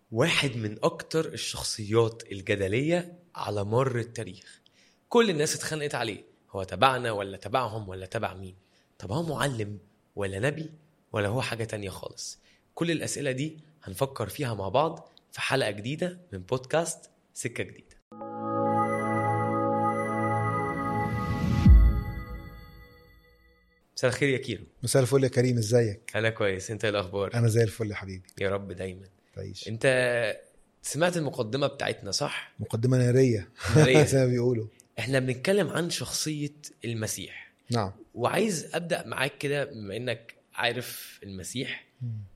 واحد من اكتر الشخصيات الجدليه على مر التاريخ كل الناس اتخانقت عليه هو تبعنا ولا تبعهم ولا تبع مين طب هو معلم ولا نبي ولا هو حاجه تانية خالص كل الاسئله دي هنفكر فيها مع بعض في حلقه جديده من بودكاست سكه جديده مساء الخير يا كيرو مساء الفل يا كريم ازيك انا كويس انت ايه الاخبار انا زي الفل يا حبيبي يا رب دايما تعيش انت سمعت المقدمه بتاعتنا صح مقدمه ناريه نارية. زي ما بيقولوا احنا بنتكلم عن شخصيه المسيح نعم وعايز ابدا معاك كده بما انك عارف المسيح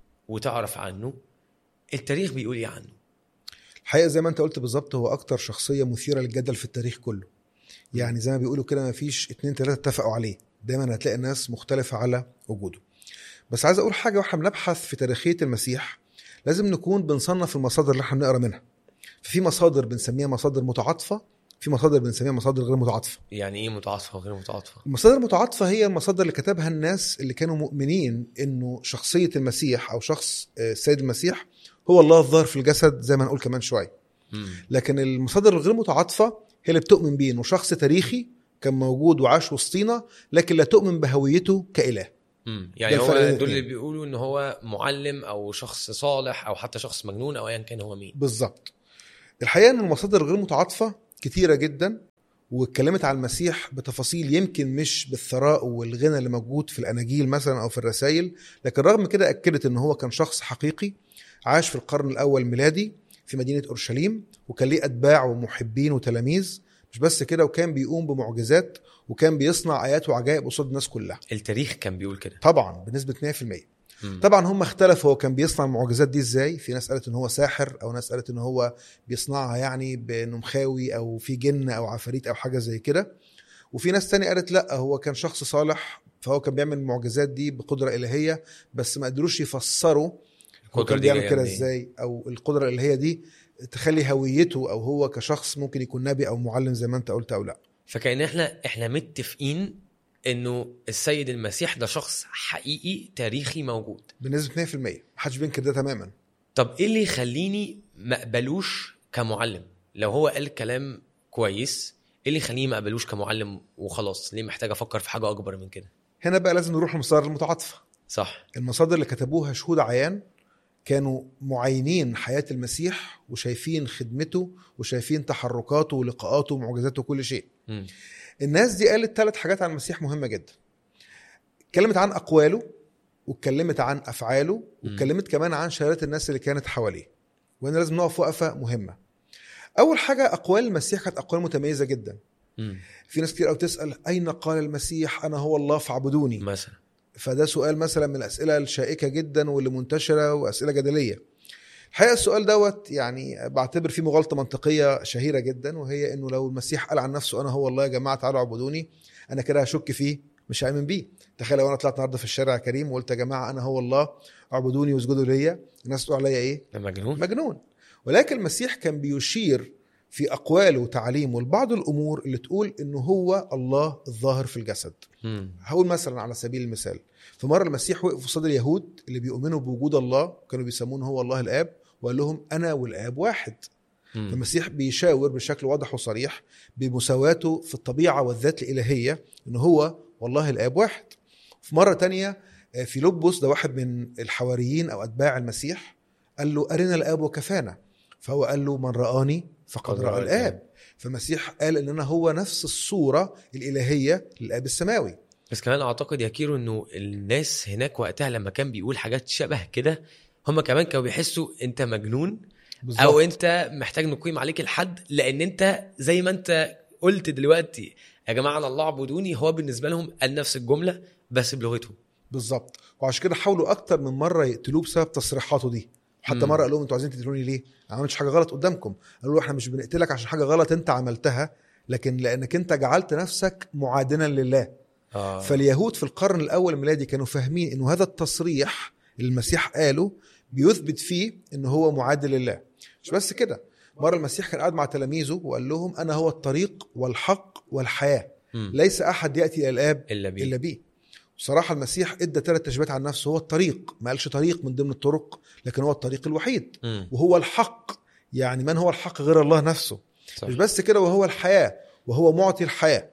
وتعرف عنه التاريخ بيقول ايه عنه الحقيقه زي ما انت قلت بالظبط هو اكتر شخصيه مثيره للجدل في التاريخ كله يعني زي ما بيقولوا كده ما فيش اتنين تلاته اتفقوا عليه دايما هتلاقي الناس مختلفه على وجوده بس عايز اقول حاجه واحنا بنبحث في تاريخيه المسيح لازم نكون بنصنف المصادر اللي احنا بنقرا منها ففي مصادر بنسميها مصادر متعاطفه في مصادر بنسميها مصادر غير متعاطفه يعني ايه متعاطفه وغير متعاطفه المصادر المتعاطفة هي المصادر اللي كتبها الناس اللي كانوا مؤمنين انه شخصية المسيح او شخص آه، السيد المسيح هو الله الظاهر في الجسد زي ما نقول كمان شوية مم. لكن المصادر الغير متعاطفة هي اللي بتؤمن بيه انه شخص تاريخي كان موجود وعاش وسطينا لكن لا تؤمن بهويته كإله مم. يعني ده هو الفرق بين دول اللي الاتنين. بيقولوا ان هو معلم او شخص صالح او حتى شخص مجنون او ايا كان هو مين بالظبط الحقيقة ان المصادر الغير متعاطفة كتيرة جدا واتكلمت عن المسيح بتفاصيل يمكن مش بالثراء والغنى اللي موجود في الاناجيل مثلا او في الرسائل لكن رغم كده اكدت ان هو كان شخص حقيقي عاش في القرن الاول ميلادي في مدينه اورشليم وكان ليه اتباع ومحبين وتلاميذ مش بس كده وكان بيقوم بمعجزات وكان بيصنع ايات وعجائب قصاد الناس كلها التاريخ كان بيقول كده طبعا بنسبه 100% مم. طبعا هم اختلفوا هو كان بيصنع المعجزات دي ازاي في ناس قالت ان هو ساحر او ناس قالت ان هو بيصنعها يعني بانه مخاوي او في جن او عفاريت او حاجه زي كده وفي ناس تاني قالت لا هو كان شخص صالح فهو كان بيعمل المعجزات دي بقدره الهيه بس ما قدروش يفسروا هو القدرة كان دي بيعمل جاية كده منين؟ ازاي او القدره الالهيه دي تخلي هويته او هو كشخص ممكن يكون نبي او معلم زي ما انت قلت او لا فكأن احنا احنا متفقين انه السيد المسيح ده شخص حقيقي تاريخي موجود بنسبه 100% محدش بينكر ده تماما طب ايه اللي يخليني ما اقبلوش كمعلم لو هو قال كلام كويس ايه اللي يخليني ما اقبلوش كمعلم وخلاص ليه محتاج افكر في حاجه اكبر من كده هنا بقى لازم نروح للمصادر المتعاطفه صح المصادر اللي كتبوها شهود عيان كانوا معاينين حياة المسيح وشايفين خدمته وشايفين تحركاته ولقاءاته ومعجزاته وكل شيء مم. الناس دي قالت ثلاث حاجات عن المسيح مهمة جدا اتكلمت عن أقواله واتكلمت عن أفعاله واتكلمت كمان عن شهادات الناس اللي كانت حواليه وهنا لازم نقف وقفة مهمة أول حاجة أقوال المسيح كانت أقوال متميزة جدا مم. في ناس كتير قوي تسأل أين قال المسيح أنا هو الله فاعبدوني مثلا فده سؤال مثلا من الاسئله الشائكه جدا واللي منتشره واسئله جدليه الحقيقه السؤال دوت يعني بعتبر فيه مغالطه منطقيه شهيره جدا وهي انه لو المسيح قال عن نفسه انا هو الله يا جماعه تعالوا اعبدوني انا كده هشك فيه مش هامن بيه تخيل لو انا طلعت النهارده في الشارع يا كريم وقلت يا جماعه انا هو الله اعبدوني واسجدوا ليا الناس تقول عليا ايه ده مجنون مجنون ولكن المسيح كان بيشير في اقواله وتعليمه لبعض الامور اللي تقول انه هو الله الظاهر في الجسد مم. هقول مثلا على سبيل المثال في مره المسيح وقف قصاد اليهود اللي بيؤمنوا بوجود الله كانوا بيسمونه هو الله الاب وقال لهم انا والاب واحد مم. المسيح بيشاور بشكل واضح وصريح بمساواته في الطبيعه والذات الالهيه ان هو والله الاب واحد في مره تانية آه، في لبس ده واحد من الحواريين او اتباع المسيح قال له ارنا الاب وكفانا فهو قال له من رآني فقد قد رأى رأى الاب فالمسيح قال ان انا هو نفس الصوره الالهيه للاب السماوي بس كمان اعتقد يا كيرو انه الناس هناك وقتها لما كان بيقول حاجات شبه كده هم كمان كانوا بيحسوا انت مجنون بالظبط. او انت محتاج نقيم عليك الحد لان انت زي ما انت قلت دلوقتي يا جماعه انا الله اعبدوني هو بالنسبه لهم قال نفس الجمله بس بلغتهم بالظبط وعشان كده حاولوا اكتر من مره يقتلوه بسبب تصريحاته دي حتى مم. مره قال لهم انتوا عايزين تقتلوني ليه؟ انا ما عملتش حاجه غلط قدامكم قالوا له احنا مش بنقتلك عشان حاجه غلط انت عملتها لكن لانك انت جعلت نفسك معادنا لله آه. فاليهود في القرن الاول الميلادي كانوا فاهمين انه هذا التصريح اللي المسيح قاله بيثبت فيه ان هو معادل لله مش بس كده مره المسيح كان قاعد مع تلاميذه وقال لهم انا هو الطريق والحق والحياه مم. ليس احد ياتي الى الاب الا بيه الا بيه بصراحه المسيح ادى ثلاث تشبيهات عن نفسه هو الطريق ما قالش طريق من ضمن الطرق لكن هو الطريق الوحيد مم. وهو الحق يعني من هو الحق غير الله نفسه صح. مش بس كده وهو الحياه وهو معطي الحياه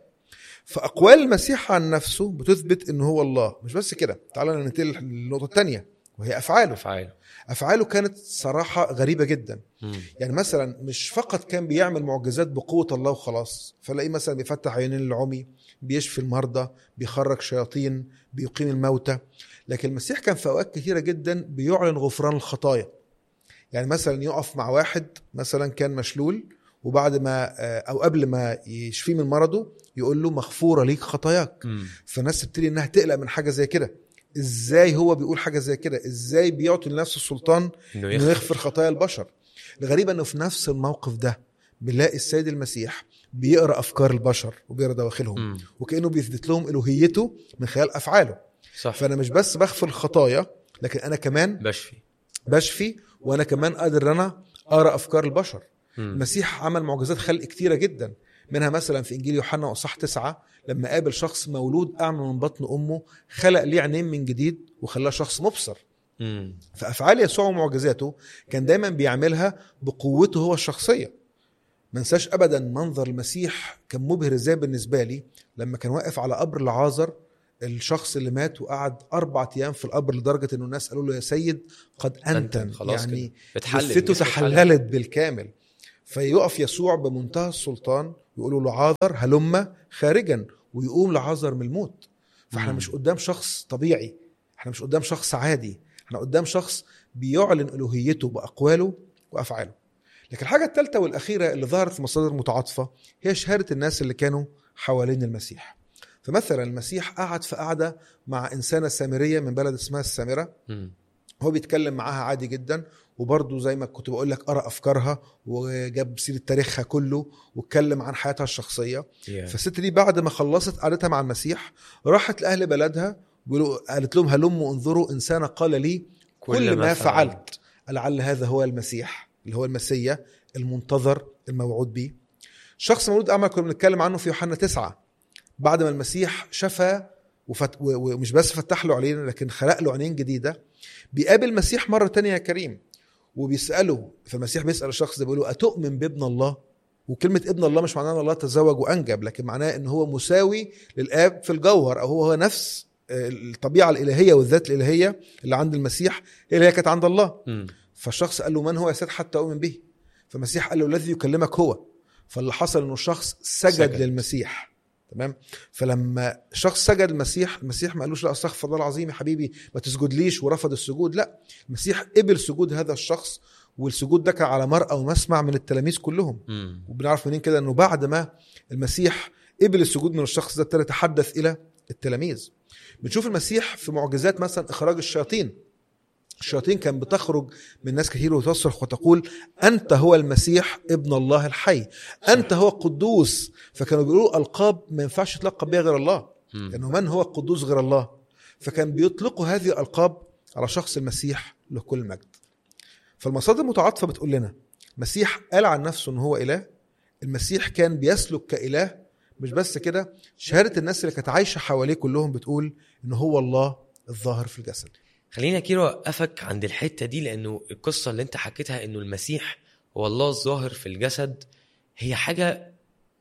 فاقوال المسيح عن نفسه بتثبت انه هو الله مش بس كده تعالى ننتقل للنقطه الثانيه وهي افعاله افعاله افعاله كانت صراحه غريبه جدا مم. يعني مثلا مش فقط كان بيعمل معجزات بقوه الله وخلاص فلاقيه مثلا بيفتح عينين العمي بيشفي المرضى بيخرج شياطين بيقيم الموتى لكن المسيح كان في اوقات كثيره جدا بيعلن غفران الخطايا يعني مثلا يقف مع واحد مثلا كان مشلول وبعد ما او قبل ما يشفيه من مرضه يقول له مغفوره ليك خطاياك مم. فالناس تبتدي انها تقلق من حاجه زي كده ازاي هو بيقول حاجه زي كده ازاي بيعطي لنفسه السلطان انه انه يخفر يغفر خطايا البشر الغريب انه في نفس الموقف ده بنلاقي السيد المسيح بيقرا افكار البشر وبيقرا دواخلهم مم. وكانه بيثبت لهم الوهيته من خلال افعاله صح فانا مش بس بغفر الخطايا لكن انا كمان بشفي بشفي وانا كمان قادر ان انا اقرا افكار البشر مم. المسيح عمل معجزات خلق كتيره جدا منها مثلا في انجيل يوحنا اصحاح تسعة لما قابل شخص مولود اعمى من بطن امه خلق ليه عينين من جديد وخلاه شخص مبصر مم. فافعال يسوع ومعجزاته كان دايما بيعملها بقوته هو الشخصيه ما انساش ابدا منظر المسيح كان مبهر ازاي بالنسبه لي لما كان واقف على قبر العازر الشخص اللي مات وقعد اربع ايام في القبر لدرجه انه الناس قالوا له يا سيد قد انتن, أنتن، خلاص يعني كده. اتحلل جثته جسمه اتحلل. تحللت بالكامل فيقف يسوع بمنتهى السلطان ويقولوا لعازر هلم خارجا ويقوم لعازر من الموت فاحنا مم. مش قدام شخص طبيعي احنا مش قدام شخص عادي احنا قدام شخص بيعلن الوهيته باقواله وافعاله لكن الحاجه الثالثه والاخيره اللي ظهرت في مصادر متعاطفه هي شهاده الناس اللي كانوا حوالين المسيح فمثلا المسيح قعد في قعده مع انسانه سامريه من بلد اسمها السامره مم. هو بيتكلم معاها عادي جدا وبرضه زي ما كنت بقول لك قرا افكارها وجاب سيره تاريخها كله واتكلم عن حياتها الشخصيه Yeah. فالست دي بعد ما خلصت قعدتها مع المسيح راحت لاهل بلدها بيقولوا قالت لهم هلموا انظروا انسانه قال لي كل ما فعلت لعل هذا هو المسيح اللي هو المسيا المنتظر الموعود به شخص مولود اعمى كنا بنتكلم عنه في يوحنا تسعة بعد ما المسيح شفى وفت... و- ومش بس فتح له عينين لكن خلق له عينين جديده بيقابل المسيح مره تانية يا كريم وبيساله فالمسيح بيسال الشخص ده بيقول له اتؤمن بابن الله وكلمه ابن الله مش معناها ان الله تزوج وانجب لكن معناه ان هو مساوي للاب في الجوهر او هو هو نفس آه، الطبيعه الالهيه والذات الالهيه اللي عند المسيح هي اللي هي كانت عند الله مم. فالشخص قال له من هو يا سيد حتى اؤمن به فالمسيح قال له الذي يكلمك هو فاللي حصل انه الشخص سجد, سجد. سجد. للمسيح تمام فلما شخص سجد المسيح المسيح ما قالوش لا استغفر الله العظيم يا حبيبي ما تسجدليش ورفض السجود لا المسيح قبل سجود هذا الشخص والسجود ده كان على مرأى ومسمع من التلاميذ كلهم مم. وبنعرف منين كده انه بعد ما المسيح قبل السجود من الشخص ده ابتدى يتحدث الى التلاميذ بنشوف المسيح في معجزات مثلا اخراج الشياطين الشياطين كان بتخرج من ناس كثير وتصرخ وتقول انت هو المسيح ابن الله الحي انت هو القدوس فكانوا بيقولوا القاب ما ينفعش يتلقب بها غير الله مم. لانه من هو القدوس غير الله فكان بيطلقوا هذه الالقاب على شخص المسيح له كل مجد فالمصادر المتعاطفه بتقول لنا المسيح قال عن نفسه ان هو اله المسيح كان بيسلك كاله مش بس كده شهاده الناس اللي كانت عايشه حواليه كلهم بتقول ان هو الله الظاهر في الجسد خلينا كيرو اوقفك عند الحته دي لانه القصه اللي انت حكيتها انه المسيح هو الله الظاهر في الجسد هي حاجه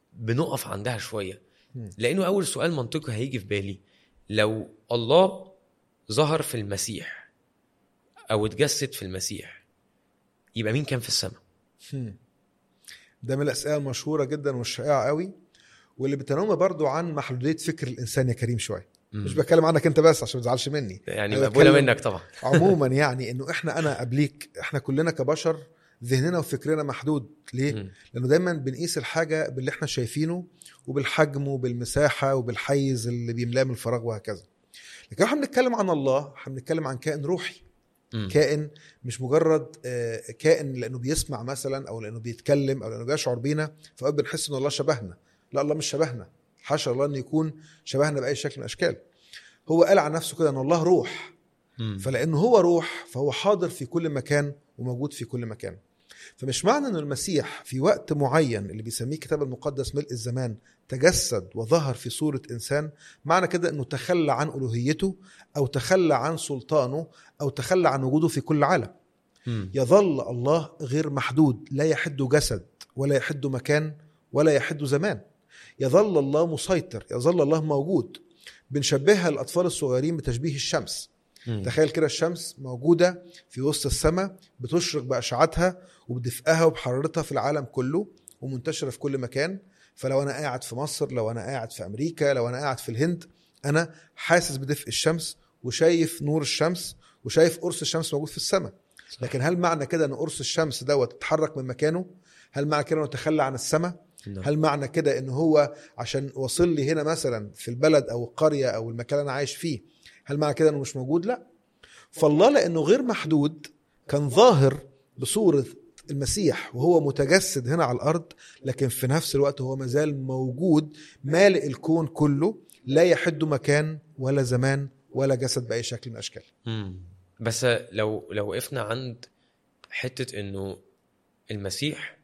بنقف عندها شويه مم. لانه اول سؤال منطقي هيجي في بالي لو الله ظهر في المسيح او اتجسد في المسيح يبقى مين كان في السماء هم. ده من الاسئله المشهوره جدا والشائعه قوي واللي بتنم برضو عن محدوديه فكر الانسان يا كريم شويه مش بتكلم عنك انت بس عشان ما تزعلش مني يعني أنا مقبوله بتكلم- منك طبعا عموما يعني انه احنا انا قبليك احنا كلنا كبشر ذهننا وفكرنا محدود ليه مم. لانه دايما بنقيس الحاجه باللي احنا شايفينه وبالحجم وبالمساحه وبالحيز اللي بيملاه من الفراغ وهكذا لكن احنا بنتكلم عن الله احنا بنتكلم عن كائن روحي مم. كائن مش مجرد آه، كائن لانه بيسمع مثلا او لانه بيتكلم او لانه بيشعر بينا فأوقات بنحس ان الله شبهنا لا الله مش شبهنا حاشا الله انه يكون شبهنا باي شكل من الاشكال هو قال عن نفسه كده ان الله روح مم. فلانه هو روح فهو حاضر في كل مكان وموجود في كل مكان فمش معنى ان المسيح في وقت معين اللي بيسميه الكتاب المقدس ملء الزمان تجسد وظهر في صورة إنسان معنى كده أنه تخلى عن ألوهيته أو تخلى عن سلطانه أو تخلى عن وجوده في كل عالم مم. يظل الله غير محدود لا يحد جسد ولا يحد مكان ولا يحد زمان يظل الله مسيطر يظل الله موجود بنشبهها الأطفال الصغيرين بتشبيه الشمس مم. تخيل كده الشمس موجودة في وسط السماء بتشرق بأشعتها وبدفئها وبحرارتها في العالم كله ومنتشرة في كل مكان فلو أنا قاعد في مصر لو أنا قاعد في أمريكا لو أنا قاعد في الهند أنا حاسس بدفء الشمس وشايف نور الشمس وشايف قرص الشمس موجود في السماء صح. لكن هل معنى كده ان قرص الشمس دوت اتحرك من مكانه هل معنى كده انه تخلى عن السماء نعم. هل معنى كده ان هو عشان وصل لي هنا مثلا في البلد او القريه او المكان اللي انا عايش فيه هل معنى كده انه مش موجود لا فالله لانه غير محدود كان ظاهر بصوره المسيح وهو متجسد هنا على الارض لكن في نفس الوقت هو مازال موجود مالئ الكون كله لا يحد مكان ولا زمان ولا جسد باي شكل من الاشكال مم. بس لو لو وقفنا عند حته انه المسيح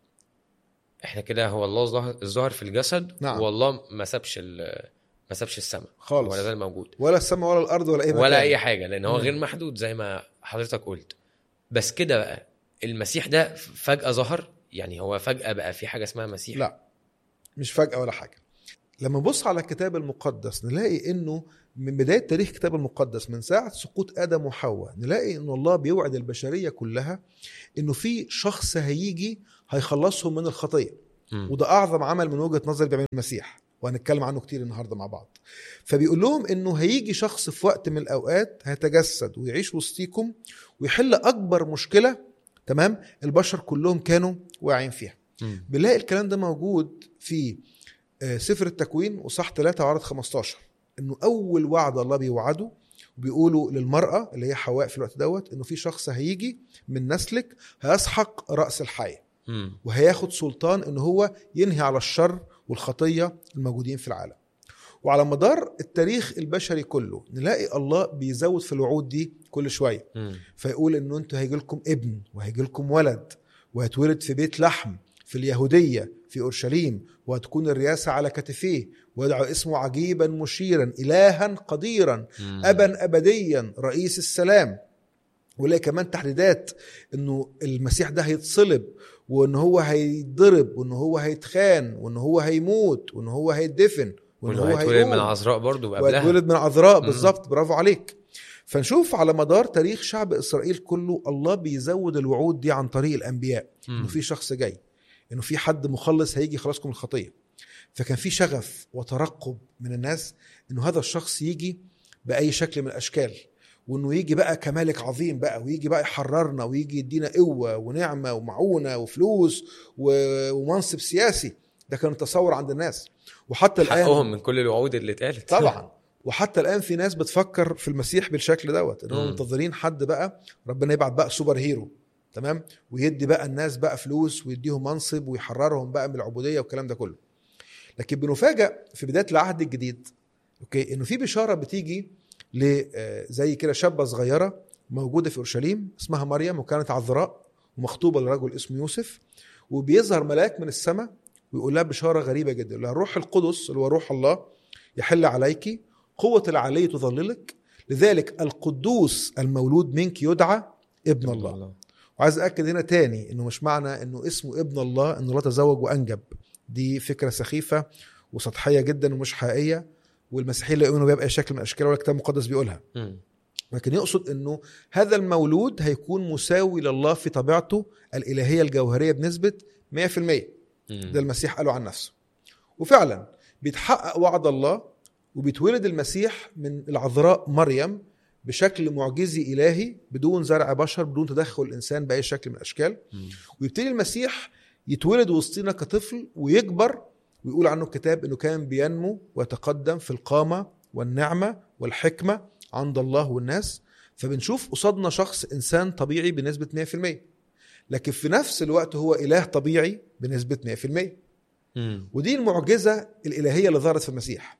احنا كده هو الله ظهر ظهر في الجسد نعم. والله ما سابش ال- ما سابش السماء خالص. ولا زال موجود ولا السماء ولا الارض ولا اي مكان ولا اي حاجه لان هو مم. غير محدود زي ما حضرتك قلت بس كده بقى المسيح ده فجاه ظهر يعني هو فجاه بقى في حاجه اسمها مسيح لا مش فجأة ولا حاجة لما نبص على الكتاب المقدس نلاقي انه من بداية تاريخ الكتاب المقدس من ساعة سقوط آدم وحواء نلاقي ان الله بيوعد البشرية كلها انه في شخص هيجي هيخلصهم من الخطية مم. وده اعظم عمل من وجهة نظري بيعمل المسيح وهنتكلم عنه كتير النهارده مع بعض فبيقول لهم انه هيجي شخص في وقت من الاوقات هيتجسد ويعيش وسطيكم ويحل اكبر مشكله تمام البشر كلهم كانوا واعيين فيها مم. بنلاقي الكلام ده موجود في آه، سفر التكوين وصح 3 وعدد 15 انه اول وعد الله بيوعده وبيقولوا للمراه اللي هي حواء في الوقت دوت انه في شخص هيجي من نسلك هيسحق راس الحي مم. وهياخد سلطان ان هو ينهي على الشر والخطيه الموجودين في العالم وعلى مدار التاريخ البشري كله نلاقي الله بيزود في الوعود دي كل شويه مم. فيقول انه انتوا هيجي لكم ابن وهيجي لكم ولد وهيتولد في بيت لحم في اليهوديه في اورشليم وهتكون الرياسه على كتفيه ويدعو اسمه عجيبا مشيرا الها قديرا مم. ابا ابديا رئيس السلام ولاقي كمان تحديدات انه المسيح ده هيتصلب وان هو هيتضرب وان هو هيتخان وان هو هيموت وان هو هيدفن وان وانه هو هيتولد هيقوم من العذراء برضه قبلها واتولد من عذراء مم. بالظبط برافو عليك فنشوف على مدار تاريخ شعب اسرائيل كله الله بيزود الوعود دي عن طريق الانبياء مم. انه في شخص جاي انه في حد مخلص هيجي يخلصكم من الخطيه فكان في شغف وترقب من الناس انه هذا الشخص يجي باي شكل من الاشكال وانه يجي بقى كمالك عظيم بقى ويجي بقى يحررنا ويجي يدينا قوه ونعمه ومعونه وفلوس و- ومنصب سياسي ده كان التصور عند الناس وحتى الان حقهم من كل الوعود اللي اتقالت طبعا وحتى الان في ناس بتفكر في المسيح بالشكل دوت ان هم مم. منتظرين حد بقى ربنا يبعت بقى سوبر هيرو تمام ويدي بقى الناس بقى فلوس ويديهم منصب ويحررهم بقى من العبوديه والكلام ده كله لكن بنفاجئ في بدايه العهد الجديد اوكي انه في بشاره بتيجي ل آه، زي كده شابه صغيره موجوده في اورشليم اسمها مريم وكانت عذراء ومخطوبه لرجل اسمه يوسف وبيظهر ملاك من السماء ويقول لها بشاره غريبه جدا يقول لها الروح القدس اللي هو روح الله يحل عليك قوه العلي تظللك لذلك القدوس المولود منك يدعى ابن الله وعايز اكد هنا تاني انه مش معنى انه اسمه ابن الله انه لا تزوج وانجب دي فكره سخيفه وسطحيه جدا ومش حقيقيه والمسيحيين لا يؤمنوا بيها باي شكل من الاشكال ولا الكتاب المقدس بيقولها مم. لكن يقصد انه هذا المولود هيكون مساوي لله في طبيعته الالهيه الجوهريه بنسبه 100% مم. ده المسيح قاله عن نفسه وفعلا بيتحقق وعد الله وبيتولد المسيح من العذراء مريم بشكل معجزي الهي بدون زرع بشر بدون تدخل الانسان باي شكل من الاشكال مم. ويبتدي المسيح يتولد وسطينا كطفل ويكبر ويقول عنه الكتاب انه كان بينمو ويتقدم في القامه والنعمه والحكمه عند الله والناس فبنشوف قصادنا شخص انسان طبيعي بنسبه 100% لكن في نفس الوقت هو اله طبيعي بنسبه 100% مم. ودي المعجزه الالهيه اللي ظهرت في المسيح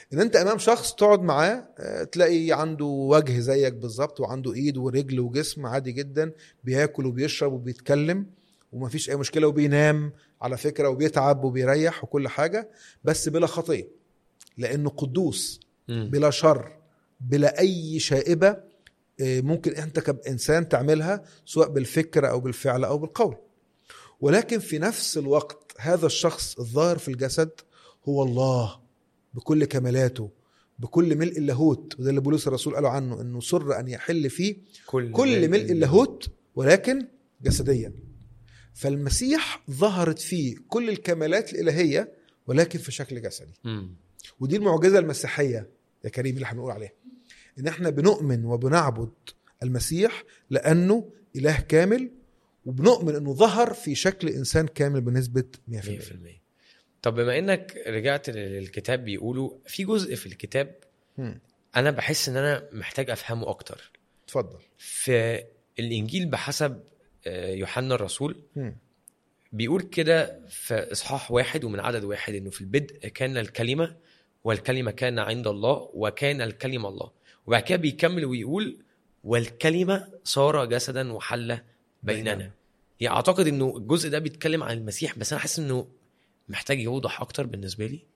ان انت امام شخص تقعد معاه آه، تلاقي عنده وجه زيك بالظبط وعنده ايد ورجل وجسم عادي جدا بياكل وبيشرب وبيتكلم ومفيش اي مشكله وبينام على فكره وبيتعب وبيريح وكل حاجه بس بلا خطيه لانه قدوس مم. بلا شر بلا اي شائبه آه، ممكن انت كانسان تعملها سواء بالفكر او بالفعل او بالقول ولكن في نفس الوقت هذا الشخص الظاهر في الجسد هو الله بكل كمالاته بكل ملء اللاهوت وده اللي بولس الرسول قالوا عنه انه سر ان يحل فيه كل كل ملء اللاهوت ولكن جسديا فالمسيح ظهرت فيه كل الكمالات الالهيه ولكن في شكل جسدي مم. ودي المعجزه المسيحيه يا كريم اللي احنا بنقول عليها ان احنا بنؤمن وبنعبد المسيح لانه اله كامل وبنؤمن انه ظهر في شكل انسان كامل بنسبه 100% 100% طب بما انك رجعت للكتاب بيقولوا في جزء في الكتاب مم. انا بحس ان انا محتاج افهمه اكتر اتفضل في الانجيل بحسب آه، يوحنا الرسول مم. بيقول كده في اصحاح واحد ومن عدد واحد انه في البدء كان الكلمه والكلمه كان عند الله وكان الكلمه الله وبعد كده بيكمل ويقول والكلمه صار جسدا وحل بيننا بيننا. يعني اعتقد انه الجزء ده بيتكلم عن المسيح بس انا حاسس انه محتاج يوضح اكتر بالنسبه لي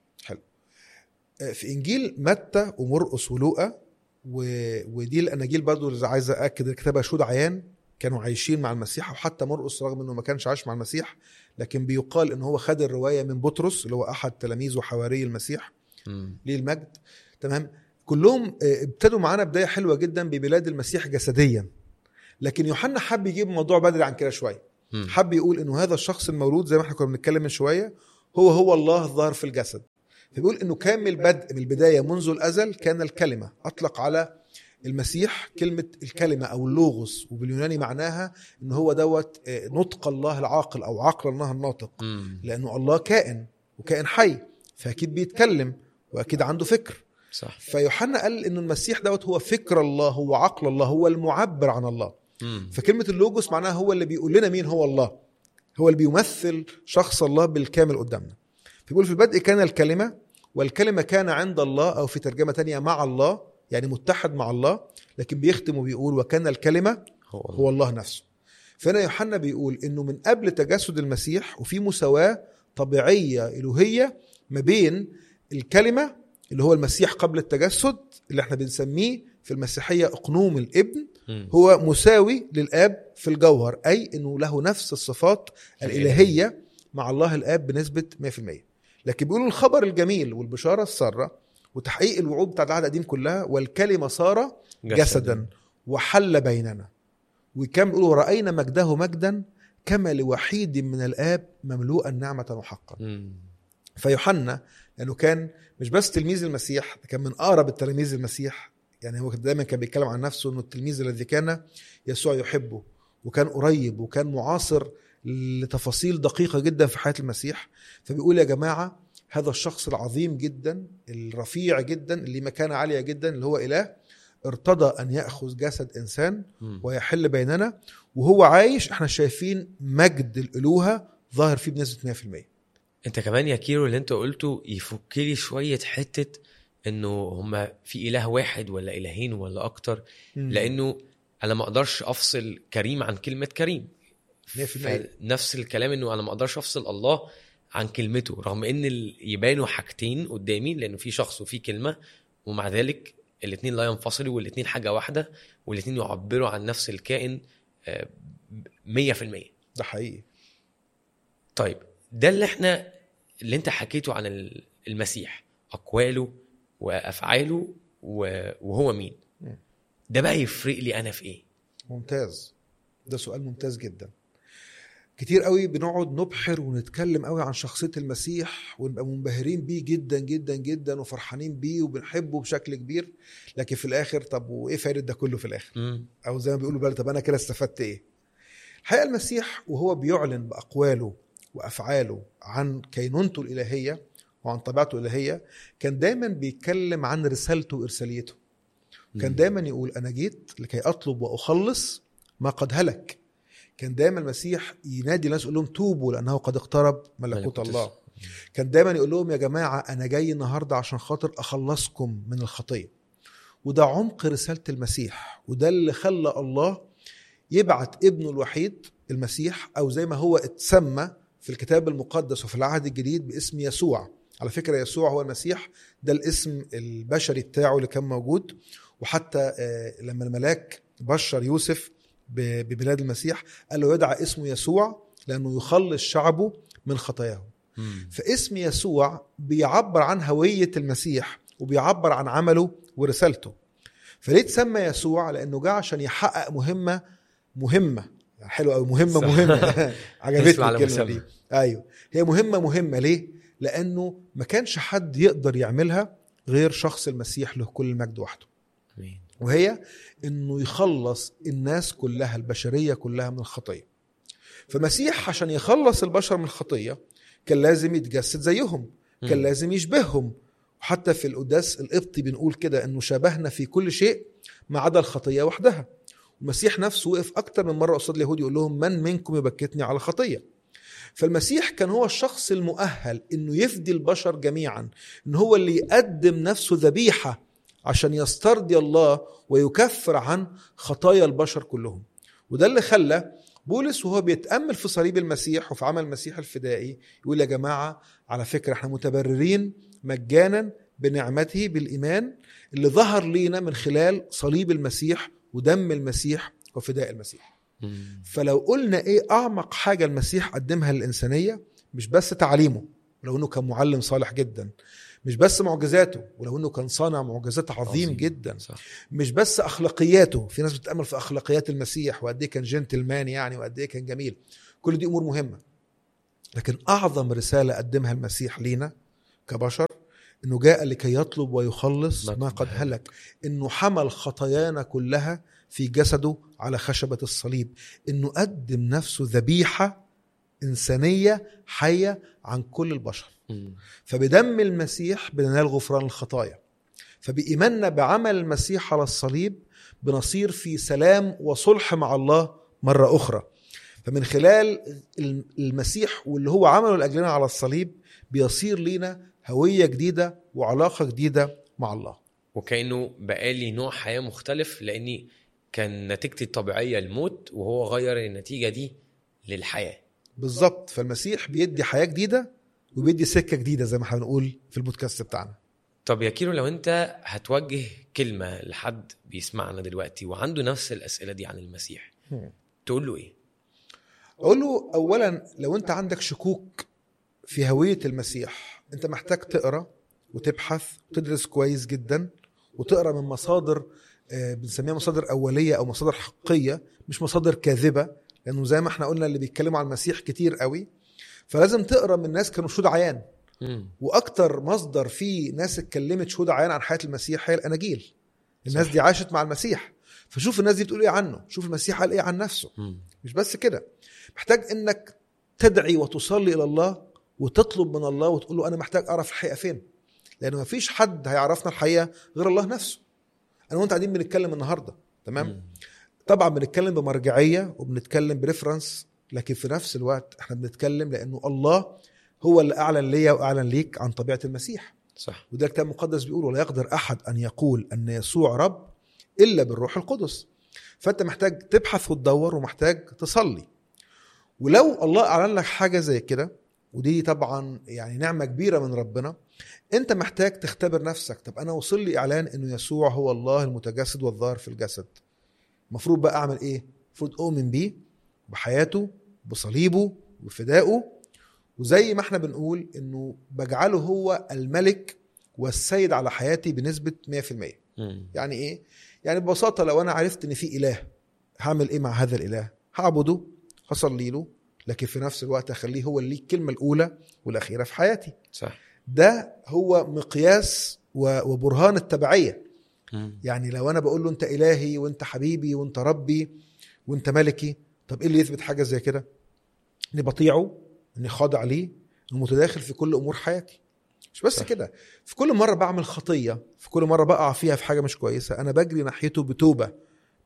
آه، في انجيل متى ومرقس ولوقا و... ودي الاناجيل برضو اللي عايز ااكد الكتابه شهود عيان كانوا عايشين مع المسيح وحتى مرقس رغم انه ما كانش عايش مع المسيح لكن بيقال ان هو خد الروايه من بطرس اللي هو احد تلاميذ وحواري المسيح مم. ليه المجد تمام كلهم آه، ابتدوا معانا بدايه حلوه جدا ببلاد المسيح جسديا لكن يوحنا حب يجيب الموضوع بدري عن كده شويه مم. حب يقول انه هذا الشخص المولود زي ما احنا كنا بنتكلم من شويه هو هو الله الظاهر في الجسد فبيقول انه كان من البدء من البدايه منذ الازل كان الكلمه اطلق على المسيح كلمه الكلمه او اللوغوس وباليوناني معناها ان هو دوت آه، نطق الله العاقل او عقل الله الناطق مم. لانه الله كائن وكائن حي فاكيد بيتكلم واكيد عنده فكر صح فيوحنا قال انه المسيح دوت هو فكر الله هو عقل الله هو المعبر عن الله مم. فكلمه اللوجوس معناها هو اللي بيقول لنا مين هو الله هو اللي بيمثل شخص الله بالكامل قدامنا فبيقول في البدء كان الكلمه والكلمه كان عند الله او في ترجمه تانية مع الله يعني متحد مع الله لكن بيختم وبيقول وكان الكلمه هو الله. هو الله نفسه فهنا يوحنا بيقول انه من قبل تجسد المسيح وفي مساواه طبيعيه الوهيه ما بين الكلمه اللي هو المسيح قبل التجسد اللي احنا بنسميه في المسيحيه اقنوم الابن مم. هو مساوي للاب في الجوهر اي انه له نفس الصفات الالهيه مع الله الاب بنسبه 100% لكن بيقولوا الخبر الجميل والبشاره الساره وتحقيق الوعود بتاعت العهد القديم كلها والكلمه صار جسدا وحل بيننا وكم بيقولوا راينا مجده مجدا كما لوحيد من الاب مملوءا نعمه وحقا مم. فيوحنا لانه كان مش بس تلميذ المسيح ده كان من اقرب التلاميذ المسيح يعني هو دايما كان بيتكلم عن نفسه انه التلميذ الذي كان يسوع يحبه وكان قريب وكان معاصر لتفاصيل دقيقه جدا في حياه المسيح فبيقول يا جماعه هذا الشخص العظيم جدا الرفيع جدا اللي مكانه عاليه جدا اللي هو اله ارتضى ان ياخذ جسد انسان مم. ويحل بيننا وهو عايش احنا شايفين مجد الالوهه ظاهر فيه بنسبه 100% انت كمان يا كيرو اللي انت قلته يفك لي شويه حته انه هما في اله واحد ولا الهين ولا اكتر لانه انا ما اقدرش افصل كريم عن كلمه كريم 100% نفس الكلام انه انا ما اقدرش افصل الله عن كلمته رغم ان ال- يبانوا حاجتين قدامي لانه في شخص وفي كلمه ومع ذلك الاثنين لا ينفصلوا والاثنين حاجه واحده والاثنين يعبروا عن نفس الكائن آه، 100% ده حقيقي طيب ده اللي احنا اللي انت حكيته عن ال- المسيح اقواله وافعاله و- وهو مين مم. ده بقى يفرق لي انا في ايه ممتاز ده سؤال ممتاز جدا كتير قوي بنقعد نبحر ونتكلم قوي عن شخصية المسيح ونبقى منبهرين بيه جدا جدا جدا وفرحانين بيه وبنحبه بشكل كبير لكن في الاخر طب وايه فايدة ده كله في الاخر مم. او زي ما بيقولوا بقى طب انا كده استفدت ايه الحقيقة المسيح وهو بيعلن بأقواله وأفعاله عن كينونته الإلهية وعن طبيعته الإلهية كان دايما بيتكلم عن رسالته وإرساليته كان مم. دايما يقول انا جيت لكي اطلب واخلص ما قد هلك كان دايما المسيح ينادي الناس يقول لهم توبوا لانه قد اقترب ملكوت الله كان دايما يقول لهم يا جماعه انا جاي النهارده عشان خاطر اخلصكم من الخطيه وده عمق رساله المسيح وده اللي خلى الله يبعت ابنه الوحيد المسيح او زي ما هو اتسمى في الكتاب المقدس وفي العهد الجديد باسم يسوع على فكره يسوع هو المسيح ده الاسم البشري بتاعه اللي كان موجود وحتى آه، لما الملاك بشر يوسف ب- بميلاد المسيح قال له يدعى اسمه يسوع لانه يخلص شعبه من خطاياهم فاسم يسوع بيعبر عن هوية المسيح وبيعبر عن عمله ورسالته فليه تسمى يسوع لأنه جاء عشان يحقق مهمة مهمة حلوة أو مهمة صح. مهمة اسم عجبتني على الكلمة مسمى. دي أيوه هي مهمة مهمة ليه؟ لأنه ما كانش حد يقدر يعملها غير شخص المسيح له كل المجد وحده امين وهي انه يخلص الناس كلها البشريه كلها من الخطيه فالمسيح عشان يخلص البشر من الخطيه كان لازم يتجسد زيهم كان مم. لازم يشبههم وحتى في القداس القبطي بنقول كده انه شبهنا في كل شيء ما عدا الخطيه وحدها المسيح نفسه وقف اكتر من مره قصاد اليهود يقول لهم من منكم يبكتني على خطيه فالمسيح كان هو الشخص المؤهل انه يفدي البشر جميعا ان هو اللي يقدم نفسه ذبيحه عشان يسترضي الله ويكفر عن خطايا البشر كلهم وده اللي خلى بولس وهو بيتامل في صليب المسيح وفي عمل المسيح الفدائي يقول يا جماعه على فكره احنا متبررين مجانا بنعمته بالايمان اللي ظهر لينا من خلال صليب المسيح ودم المسيح وفداء المسيح مم. فلو قلنا ايه اعمق حاجه المسيح قدمها للانسانيه مش بس تعليمه ولو انه كان معلم صالح جدا مش بس معجزاته ولو انه كان صانع معجزات عظيم, عظيم. عظيم جدا صح مش بس اخلاقياته في ناس بتتامل في اخلاقيات المسيح وقد ايه كان جنتلمان يعني وقد ايه كان جميل كل دي امور مهمه لكن اعظم رساله قدمها المسيح لينا كبشر انه جاء لكي يطلب ويخلص ما ما قد قد هلك انه حمل خطايانا كلها في جسده على خشبه الصليب انه قدم نفسه ذبيحه انسانيه حيه عن كل البشر مم. فبدم المسيح بننال غفران الخطايا فبإيماننا بعمل المسيح على الصليب بنصير في سلام وصلح مع الله مرة أخرى فمن خلال المسيح واللي هو عمله لأجلنا على الصليب بيصير لينا هوية جديدة وعلاقة جديدة مع الله وكانه بقالي نوع حياه مختلف لاني كان نتيجتي الطبيعيه الموت وهو غير النتيجه دي للحياه بالظبط فالمسيح بيدي حياة جديدة وبيدي سكة جديدة زي ما احنا بنقول في البودكاست بتاعنا طب يا كيرو لو انت هتوجه كلمه لحد بيسمعنا دلوقتي وعنده نفس الاسئله دي عن المسيح تقول له ايه اقول له اولا لو انت عندك شكوك في هويه المسيح انت محتاج تقرا وتبحث وتدرس كويس جدا وتقرا من مصادر آه، بنسميها مصادر اوليه او مصادر حقيقيه مش مصادر كاذبه لانه زي ما احنا قلنا اللي بيتكلموا عن المسيح كتير قوي فلازم تقرا من ناس كانوا شهود عيان مم. واكتر مصدر فيه ناس اتكلمت شهود عيان عن حياه المسيح هي الاناجيل الناس صح. دي عاشت مع المسيح فشوف الناس دي بتقول ايه عنه شوف المسيح قال ايه عن نفسه مم. مش بس كده محتاج انك تدعي وتصلي الى الله وتطلب من الله وتقول له انا محتاج اعرف الحقيقه فين لان ما فيش حد هيعرفنا الحقيقه غير الله نفسه انا وانت قاعدين بنتكلم النهارده تمام مم. طبعا بنتكلم بمرجعيه وبنتكلم بريفرنس لكن في نفس الوقت احنا بنتكلم لانه الله هو اللي اعلن ليا واعلن ليك عن طبيعه المسيح صح وده الكتاب المقدس بيقول ولا يقدر احد ان يقول ان يسوع رب الا بالروح القدس فانت محتاج تبحث وتدور ومحتاج تصلي ولو الله اعلن لك حاجه زي كده ودي طبعا يعني نعمه كبيره من ربنا انت محتاج تختبر نفسك طب انا وصل لي اعلان انه يسوع هو الله المتجسد والظاهر في الجسد المفروض بقى اعمل ايه المفروض اؤمن بيه بحياته بصليبه بفدائه وزي ما احنا بنقول انه بجعله هو الملك والسيد على حياتي بنسبه 100% مم. يعني ايه يعني ببساطه لو انا عرفت ان في اله هعمل ايه مع هذا الاله هعبده هصلي له لكن في نفس الوقت اخليه هو اللي ليه الكلمه الاولى والاخيره في حياتي صح ده هو مقياس و- وبرهان التبعيه مم. يعني لو انا بقول له انت الهي وانت حبيبي وانت ربي وانت ملكي طب ايه اللي يثبت حاجه زي كده اني بطيعه اني خاضع ليه انه متداخل في كل امور حياتي مش بس صح. كده في كل مره بعمل خطيه في كل مره بقع فيها في حاجه مش كويسه انا بجري ناحيته بتوبه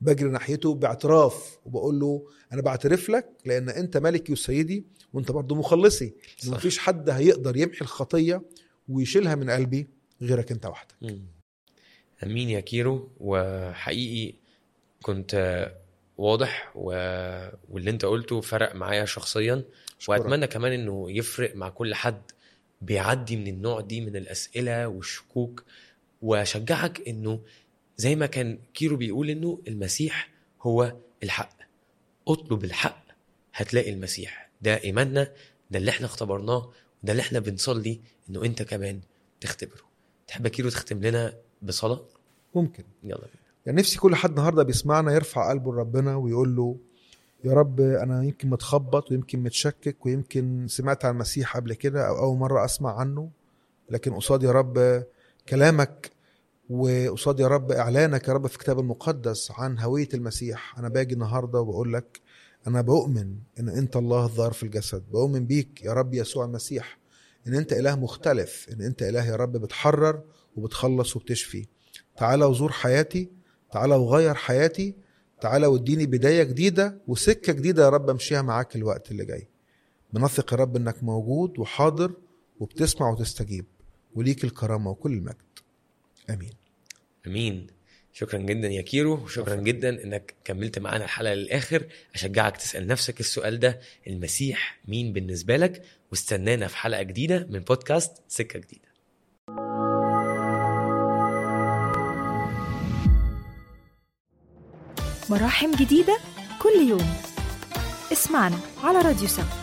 بجري ناحيته باعتراف وبقول له انا بعترف لك لان انت ملكي وسيدي وانت برضه مخلصي صح. مفيش حد هيقدر يمحي الخطيه ويشيلها من قلبي غيرك انت وحدك مم. امين يا كيرو وحقيقي كنت واضح و... واللي انت قلته فرق معايا شخصيا أشكرك. واتمنى كمان انه يفرق مع كل حد بيعدي من النوع دي من الاسئله والشكوك واشجعك انه زي ما كان كيرو بيقول انه المسيح هو الحق اطلب الحق هتلاقي المسيح ده ايماننا ده اللي احنا اختبرناه ده اللي احنا بنصلي انه انت كمان تختبره تحب يا كيرو تختم لنا بصلاه ممكن يلا بينا يعني نفسي كل حد النهارده بيسمعنا يرفع قلبه لربنا ويقول له يا رب انا يمكن متخبط ويمكن متشكك ويمكن سمعت عن المسيح قبل كده او اول مره اسمع عنه لكن قصاد يا رب كلامك وقصاد يا رب اعلانك يا رب في الكتاب المقدس عن هويه المسيح انا باجي النهارده وبقول لك انا بؤمن ان انت الله الظاهر في الجسد بؤمن بيك يا رب يسوع المسيح ان انت اله مختلف ان انت اله يا رب بتحرر وبتخلص وبتشفي تعالى وزور حياتي تعالى وغير حياتي تعالى واديني بداية جديدة وسكة جديدة يا رب امشيها معاك الوقت اللي جاي بنثق يا رب انك موجود وحاضر وبتسمع وتستجيب وليك الكرامة وكل المجد امين امين شكرا جدا يا كيرو وشكرا شكراً. جدا انك كملت معانا الحلقه للاخر اشجعك تسال نفسك السؤال ده المسيح مين بالنسبه لك واستنانا في حلقه جديده من بودكاست سكه جديده مراحم جديدة كل يوم اسمعنا على راديو سما